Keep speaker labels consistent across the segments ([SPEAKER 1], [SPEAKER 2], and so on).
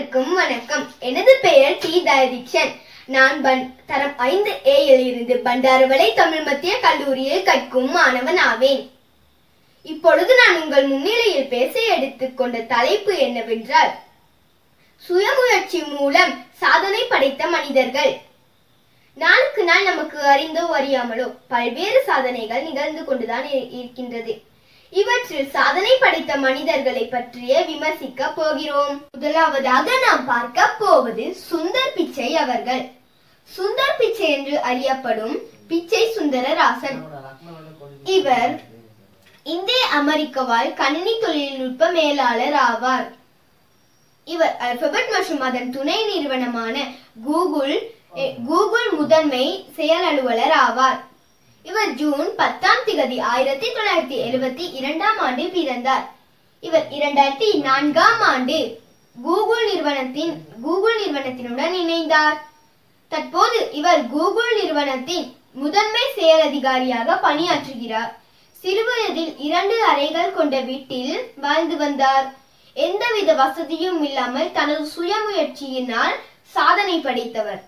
[SPEAKER 1] அனைவருக்கும் வணக்கம் எனது பெயர் டி தயதீக்ஷன் நான் பன் தரம் ஐந்து ஏயில் இருந்து பண்டாரவளை தமிழ் மத்திய கல்லூரியில் கற்கும் மாணவன் ஆவேன் இப்பொழுது நான் உங்கள் முன்னிலையில் பேச எடுத்துக்கொண்ட தலைப்பு என்னவென்றால் சுயமுயற்சி மூலம் சாதனை படைத்த மனிதர்கள் நாளுக்கு நாள் நமக்கு அறிந்தோ அறியாமலோ பல்வேறு சாதனைகள் நிகழ்ந்து கொண்டுதான் இரு- இருக்கின்றது இவற்றில் சாதனை படைத்த மனிதர்களை பற்றிய விமர்சிக்க போகிறோம் முதலாவதாக நாம் பார்க்க போவது சுந்தர் பிச்சை அவர்கள் சுந்தர் பிச்சை என்று அறியப்படும் பிச்சை சுந்தரராசன் இவர் இந்திய அமெரிக்காவால் கணினி தொழில்நுட்ப மேலாளர் ஆவார் இவர் அல்பபெட் மற்றும் அதன் துணை நிறுவனமான கூகுள் எ- கூகுள் முதன்மை செயல் அலுவலர் ஆவார் இவர் ஜூன் பத்தாம் திகதி ஆயிரத்தி தொள்ளாயிரத்தி எழுபத்தி இரண்டாம் ஆண்டு பிறந்தார் இவர் இரண்டாயிரத்தி நான்காம் ஆண்டு கூகுள் நிறுவனத்தின் கூகுள் நிறுவனத்தினுடன் இணைந்தார் தற்போது இவர் கூகுள் நிறுவனத்தின் முதன்மை செயல் அதிகாரியாக பணியாற்றுகிறார் சிறுவயதில் இரண்டு அறைகள் கொண்ட வீட்டில் வாழ்ந்து வந்தார் எந்தவித வசதியும் இல்லாமல் தனது சுயமுயற்சியினால் சாதனை படைத்தவர்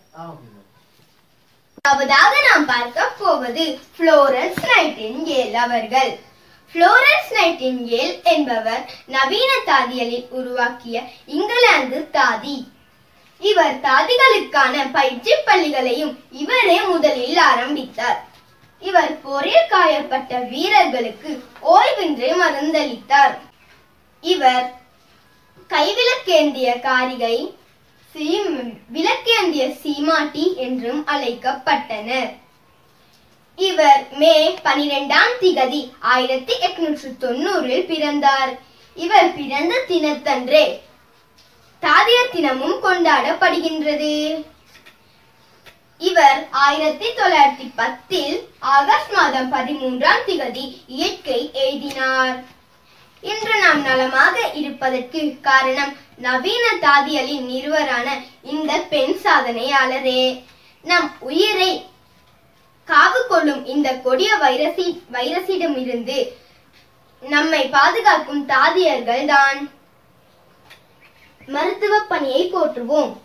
[SPEAKER 1] முதலாவதாக நாம் பார்க்க போவது புளோரன்ஸ் நைட்டிங்கேல் அவர்கள் புளோரன்ஸ் நைட்டிங்கேல் என்பவர் நவீன தாதியலில் உருவாக்கிய இங்கிலாந்து தாதி இவர் தாதிகளுக்கான பயிற்சி பள்ளிகளையும் இவரே முதலில் ஆரம்பித்தார் இவர் போரில் காயப்பட்ட வீரர்களுக்கு ஓய்வின்றி மருந்தளித்தார் இவர் கைவிளக்கேந்திய காரிகை சீம் விளக்கேந்திய சீமாட்டி என்றும் அழைக்கப்பட்டனர் இவர் மே பனிரெண்டாம் திகதி ஆயிரத்தி எட்நூற்று தொண்ணூறில் பிறந்தார் இவர் பிறந்த தினத்தன்றே தாதியர் தினமும் கொண்டாடப்படுகின்றது இவர் ஆயிரத்தி தொள்ளாயிரத்தி பத்தில் ஆகஸ்ட் மாதம் பதிமூன்றாம் திகதி இயற்கை எழுதினார் இன்று நாம் நலமாக இருப்பதற்கு காரணம் நவீன தாதியலின் நிறுவரான இந்த பெண் சாதனையாளரே நம் உயிரை காவு கொள்ளும் இந்த கொடிய வைரசி வைரசிடமிருந்து நம்மை பாதுகாக்கும் தாதியர்கள் தான் மருத்துவ பணியை போற்றுவோம்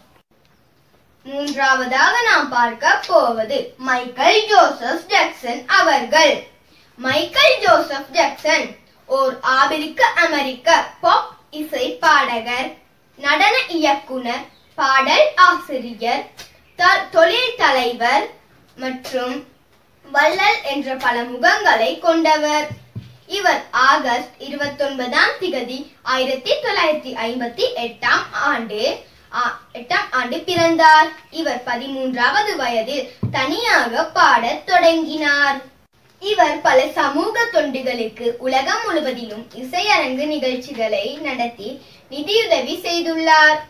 [SPEAKER 1] மூன்றாவதாக நாம் பார்க்க போவது மைக்கேல் ஜோசப் ஜாக்சன் அவர்கள் மைக்கேல் ஜோசப் ஜாக்சன் ஓர் ஆபிரிக்க அமெரிக்க பாப் இசை பாடகர் நடன இயக்குனர் பாடல் ஆசிரியர் த- தொழில் தலைவர் மற்றும் வள்ளல் என்ற பல முகங்களை கொண்டவர் இவர் ஆகஸ்ட் இருபத்தொன்பதாம் திகதி ஆயிரத்தி தொள்ளாயிரத்தி ஐம்பத்தி எட்டாம் ஆண்டு ஆ- எட்டாம் ஆண்டு பிறந்தார் இவர் பதிமூன்றாவது வயதில் தனியாக பாடத் தொடங்கினார் இவர் பல சமூக தொண்டுகளுக்கு உலகம் முழுவதிலும் இசையரங்கு நிகழ்ச்சிகளை நடத்தி நிதியுதவி செய்துள்ளார்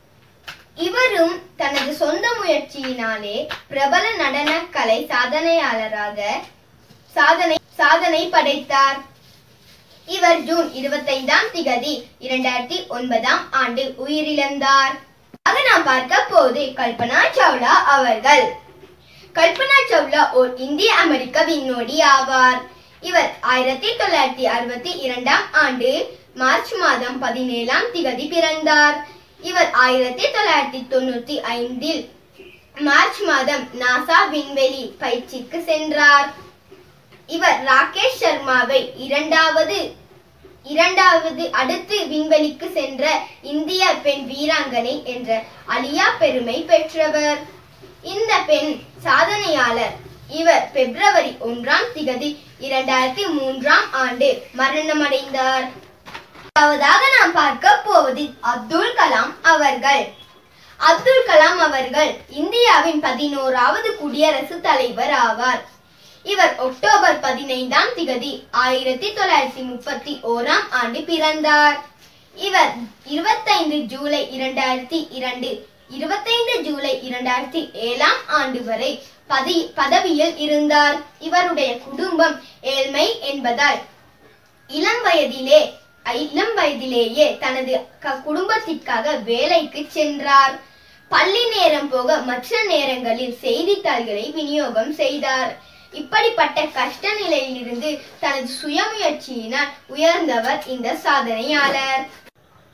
[SPEAKER 1] இவரும் தனது சொந்த முயற்சியினாலே பிரபல நடன கலை சாதனையாளராக சாதனை சாதனை படைத்தார் இவர் ஜூன் இருபத்தைந்தாம் திகதி இரண்டாயிரத்தி ஒன்பதாம் ஆண்டு உயிரிழந்தார் ஆக நாம் பார்க்க போது கல்பனா சாவ்லா அவர்கள் கல்பனா சாவ்லா ஓர் இந்திய அமெரிக்க விண்ணோடி ஆவார் இவர் ஆயிரத்தி தொள்ளாயிரத்தி அறுபத்தி இரண்டாம் ஆண்டு மார்ச் மாதம் பதினேழாம் திகதி பிறந்தார் இவர் ஆயிரத்தி தொள்ளாயிரத்தி தொண்ணூத்தி ஐந்தில் மார்ச் மாதம் நாசா விண்வெளி பயிற்சிக்கு சென்றார் இவர் ராகேஷ் சர்மாவை இரண்டாவது இரண்டாவது அடுத்து விண்வெளிக்கு சென்ற இந்திய பெண் வீராங்கனை என்ற அலியா பெருமை பெற்றவர் இந்த பெண் சாதனையாளர் இவர் பிப்ரவரி ஒன்றாம் திகதி இரண்டாயிரத்தி மூன்றாம் ஆண்டு மரணமடைந்தார் முதலாவதாக நாம் பார்க்க போவது அப்துல் கலாம் அவர்கள் அப்துல் கலாம் அவர்கள் இந்தியாவின் பதினோராவது குடியரசுத் தலைவர் ஆவார் இவர் அக்டோபர் பதினைந்தாம் திகதி ஆயிரத்தி தொள்ளாயிரத்தி முப்பத்தி ஓராம் ஆண்டு பிறந்தார் இவர் இருபத்தைந்து ஜூலை இரண்டாயிரத்தி இரண்டு இருபத்தைந்து ஜூலை இரண்டாயிரத்தி ஏழாம் ஆண்டு வரை பதி பதவியில் இருந்தார் இவருடைய குடும்பம் ஏழ்மை என்பதால் இளம் வயதிலே இளம் வயதிலேயே தனது க- குடும்பத்திற்காக வேலைக்கு சென்றார் பள்ளி நேரம் போக மற்ற நேரங்களில் செய்தித்தாள்களை விநியோகம் செய்தார் இப்படிப்பட்ட கஷ்ட நிலையிலிருந்து தனது சுயமுயற்சியினால் உயர்ந்தவர் இந்த சாதனையாளர்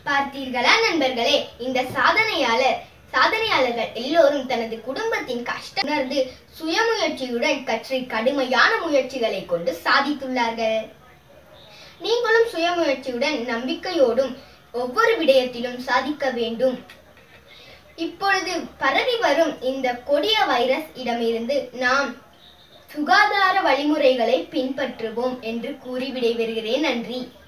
[SPEAKER 1] பார்த்தீர்களா நண்பர்களே இந்த சாதனையாளர் சாதனையாளர்கள் எல்லோரும் தனது குடும்பத்தின் கஷ்டம் உணர்ந்து சுயமுயற்சியுடன் கற்று கடுமையான முயற்சிகளை கொண்டு சாதித்துள்ளார்கள் நீங்களும் சுயமுயற்சியுடன் நம்பிக்கையோடும் ஒவ்வொரு விடயத்திலும் சாதிக்க வேண்டும் இப்பொழுது பரவி வரும் இந்த கொடிய வைரஸ் இடமிருந்து நாம் சுகாதார வழிமுறைகளை பின்பற்றுவோம் என்று கூறி விடைபெறுகிறேன் நன்றி